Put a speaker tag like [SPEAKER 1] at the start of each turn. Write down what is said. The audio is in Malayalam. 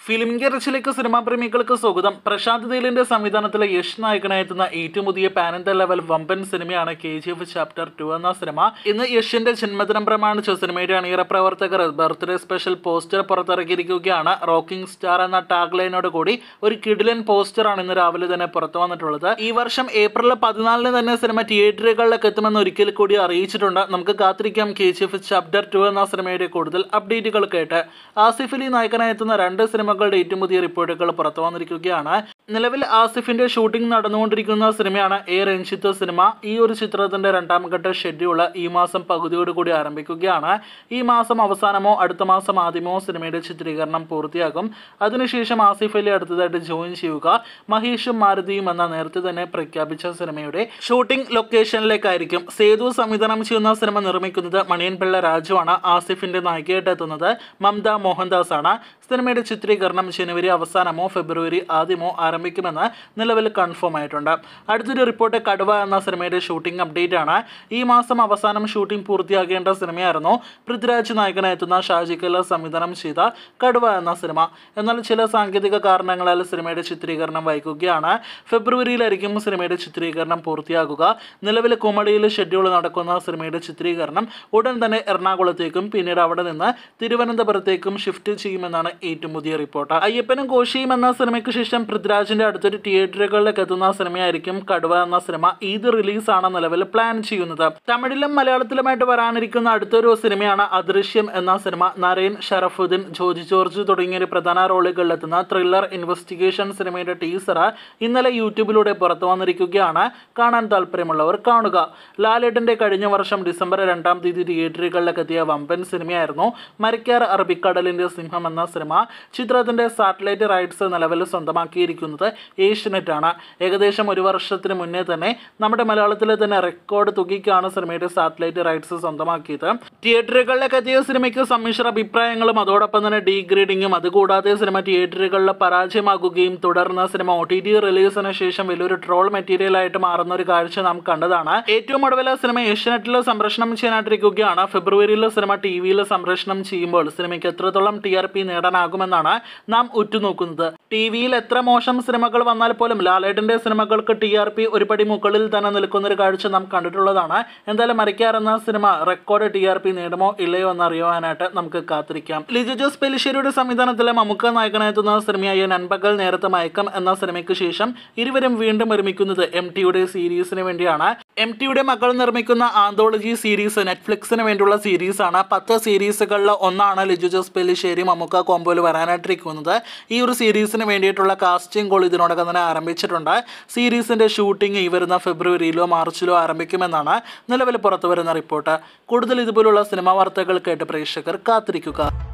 [SPEAKER 1] ഫിലിം ഗെറിച്ചിലേക്ക് സിനിമാ പ്രേമികൾക്ക് സ്വാഗതം പ്രശാന്ത് നീലിന്റെ സംവിധാനത്തിലെ യശ് നായകനായി എത്തുന്ന ഏറ്റവും പുതിയ പാനന്ത ലെവൽ വമ്പൻ സിനിമയാണ് K G F chapter two എന്ന സിനിമ ഇന്ന് യഷിന്റെ ജന്മദിനം പ്രമാണിച്ച് സിനിമയുടെ അണിയറ പ്രവർത്തകർ ബർത്ത്ഡേ സ്പെഷ്യൽ പോസ്റ്റർ പുറത്തിറക്കിയിരിക്കുകയാണ് റോക്കിംഗ് സ്റ്റാർ എന്ന ടാഗ് ലൈനോട് കൂടി ഒരു കിഡിലൻ പോസ്റ്ററാണ് ഇന്ന് രാവിലെ തന്നെ പുറത്തു വന്നിട്ടുള്ളത് ഈ വർഷം ഏപ്രിൽ പതിനാലിന് തന്നെ സിനിമ തിയേറ്ററുകളിലേക്ക് എത്തുമെന്ന് ഒരിക്കൽ കൂടി അറിയിച്ചിട്ടുണ്ട് നമുക്ക് കാത്തിരിക്കാം K G F chapter two എന്ന സിനിമയുടെ കൂടുതൽ അപ്ഡേറ്റുകൾ കേട്ട് ആസിഫ് അലി നായകനായി എത്തുന്ന രണ്ട് സിനിമകളുടെ ഏറ്റവും പുതിയ റിപ്പോർട്ടുകൾ പുറത്തു വന്നിരിക്കുകയാണ് നിലവിൽ ആസിഫിന്റെ ഷൂട്ടിംഗ് നടന്നുകൊണ്ടിരിക്കുന്ന സിനിമയാണ് എ രഞ്ജിത്ത് സിനിമ ഈ ഒരു ചിത്രത്തിന്റെ രണ്ടാം ഘട്ട ഷെഡ്യൂൾ ഈ മാസം പകുതിയോടുകൂടി ആരംഭിക്കുകയാണ് ഈ മാസം അവസാനമോ അടുത്ത മാസം ആദ്യമോ സിനിമയുടെ ചിത്രീകരണം പൂർത്തിയാകും അതിനുശേഷം ആസിഫ് അലി അടുത്തതായിട്ട് ജോയിൻ ചെയ്യുക മഹേഷും മാരുതിയും എന്ന നേരത്തെ തന്നെ പ്രഖ്യാപിച്ച സിനിമയുടെ ഷൂട്ടിംഗ് ലൊക്കേഷനിലേക്കായിരിക്കും സേതു സംവിധാനം ചെയ്യുന്ന സിനിമ നിർമ്മിക്കുന്നത് മണിയൻപിള്ള രാജുവാണ് ആസിഫിന്റെ നായികയായിട്ട് എത്തുന്നത് മമത മോഹൻദാസ് ആണ് സിനിമയുടെ ചിത്രീകരണം ജനുവരി അവസാനമോ ഫെബ്രുവരി ആദ്യമോ ആരംഭിക്കുമെന്ന് നിലവിൽ കൺഫേം ആയിട്ടുണ്ട് അടുത്തൊരു റിപ്പോർട്ട് കടുവ എന്ന സിനിമയുടെ ഷൂട്ടിംഗ് അപ്ഡേറ്റ് ആണ് ഈ മാസം അവസാനം ഷൂട്ടിംഗ് പൂർത്തിയാകേണ്ട സിനിമയായിരുന്നു പൃഥ്വിരാജ് നായകനെത്തുന്ന ഷാജി കല്ല സംവിധാനം ചെയ്ത കടുവ എന്ന സിനിമ എന്നാൽ ചില സാങ്കേതിക കാരണങ്ങളാൽ സിനിമയുടെ ചിത്രീകരണം വൈകുകയാണ് ഫെബ്രുവരിയിലായിരിക്കും സിനിമയുടെ ചിത്രീകരണം പൂർത്തിയാകുക നിലവിൽ കുമളിയിൽ ഷെഡ്യൂൾ നടക്കുന്ന സിനിമയുടെ ചിത്രീകരണം ഉടൻ തന്നെ എറണാകുളത്തേക്കും പിന്നീട് അവിടെ നിന്ന് തിരുവനന്തപുരത്തേക്കും ഷിഫ്റ്റ് ചെയ്യുമെന്നാണ് ഏറ്റവും പുതിയ റിപ്പോർട്ട് അയ്യപ്പനും കോശിയും എന്ന സിനിമയ്ക്ക് ശേഷം പൃഥ്വിരാജിന്റെ അടുത്തൊരു തിയേറ്ററുകളിലേക്ക് എത്തുന്ന സിനിമയായിരിക്കും കടുവ എന്ന സിനിമ ഇത് റിലീസാണ് നിലവിൽ പ്ലാൻ ചെയ്യുന്നത് തമിഴിലും മലയാളത്തിലുമായിട്ട് വരാനിരിക്കുന്ന അടുത്തൊരു സിനിമയാണ് അദൃശ്യം എന്ന സിനിമ നരേൻ ഷറഫുദ്ദീൻ ജോജി ജോർജ് തുടങ്ങിയ ഒരു പ്രധാന റോളുകളിലെത്തുന്ന ത്രില്ലർ ഇൻവെസ്റ്റിഗേഷൻ സിനിമയുടെ ടീസർ ഇന്നലെ യൂട്യൂബിലൂടെ പുറത്തു വന്നിരിക്കുകയാണ് കാണാൻ താല്പര്യമുള്ളവർ കാണുക ലാലേട്ടന്റെ കഴിഞ്ഞ വർഷം ഡിസംബർ രണ്ടാം തീയതി തിയേറ്ററുകളിലേക്ക് എത്തിയ വമ്പൻ സിനിമയായിരുന്നു മരക്കാർ അറബിക്കടലിന്റെ സിംഹം എന്ന സിനിമ ചിത്രത്തിന്റെ സാറ്റലൈറ്റ് റൈറ്റ്സ് നിലവിൽ സ്വന്തമാക്കിയിരിക്കുന്നത് ഏഷ്യനെറ്റ് ആണ് ഏകദേശം ഒരു വർഷത്തിന് മുന്നേ തന്നെ നമ്മുടെ മലയാളത്തിലെ തന്നെ റെക്കോർഡ് തുകയ്ക്കാണ് സിനിമയുടെ സാറ്റലൈറ്റ് റൈറ്റ്സ് സ്വന്തമാക്കിയത് തിയേറ്ററുകളിലേക്ക് എത്തിയ സിനിമയ്ക്ക് സമ്മിശ്ര അഭിപ്രായങ്ങളും അതോടൊപ്പം തന്നെ ഡീഗ്രേഡിങ്ങും അതുകൂടാതെ സിനിമ തിയേറ്ററുകളിൽ പരാജയമാകുകയും തുടർന്ന് സിനിമ ഒ ടി ടി റിലീസിന് ശേഷം വലിയൊരു ട്രോൾ മെറ്റീരിയൽ ആയിട്ട് മാറുന്ന ഒരു കാഴ്ച നാം കണ്ടതാണ് ഏറ്റവും ഒടുവിൽ സിനിമ ഏഷ്യനെറ്റിൽ സംപ്രേഷണം ചെയ്യാനായിട്ടിരിക്കുകയാണ് ഫെബ്രുവരിയിൽ സിനിമ ടി വിയിൽ സംപ്രേഷണം ചെയ്യുമ്പോൾ സിനിമയ്ക്ക് എത്രത്തോളം ടി ആർ പി നേടാനാകുമെന്നാണ് നാം ഉറ്റുനോക്കുന്നത് ടി വിയിൽ എത്ര മോശം സിനിമകൾ വന്നാൽ പോലും ലാലേട്ടന്റെ സിനിമകൾക്ക് ടി ആർ പി ഒരുപടി മുകളിൽ തന്നെ നിൽക്കുന്ന ഒരു കാഴ്ച നാം കണ്ടിട്ടുള്ളതാണ് എന്തായാലും മരക്കാർ എന്ന സിനിമ റെക്കോർഡ് ടി ആർ പി നേടുമോ ഇല്ലയോ എന്ന് അറിയുവാനായിട്ട് നമുക്ക് കാത്തിരിക്കാം ലിജു ജോസ് പെലിശ്ശേരിയുടെ സംവിധാനത്തിലെ മമുക്ക നായകനെത്തുന്ന സിനിമയായ നൻപകൽ നേരത്തെ മയക്കം എന്ന സിനിമയ്ക്ക് ശേഷം ഇരുവരും വീണ്ടും നിർമ്മിക്കുന്നത് എം ടിയുടെ സീരീസിന് വേണ്ടിയാണ് എം ടിയുടെ മകൾ നിർമ്മിക്കുന്ന ആന്തോളജി സീരീസ് നെറ്റ്ഫ്ലിക്സിന് വേണ്ടിയുള്ള സീരീസാണ് പത്ത് സീരീസുകളിൽ ഒന്നാണ് ലിജു ജോസ് പെല്ലിശ്ശേരി മമ്മുക്ക കോമ്പോയിൽ വരാനായിട്ടിരിക്കുന്നത് ഈ ഒരു സീരീസിന് വേണ്ടിയിട്ടുള്ള കാസ്റ്റിംഗ് കോൾ ഇതിനോടകം തന്നെ ആരംഭിച്ചിട്ടുണ്ട് സീരീസിന്റെ ഷൂട്ടിംഗ് ഈ വരുന്ന ഫെബ്രുവരിയിലോ മാർച്ചിലോ ആരംഭിക്കുമെന്നാണ് നിലവിൽ പുറത്തു വരുന്ന റിപ്പോർട്ട് കൂടുതൽ ഇതുപോലുള്ള സിനിമാ വാർത്തകൾ കേട്ട് പ്രേക്ഷകർ കാത്തിരിക്കുക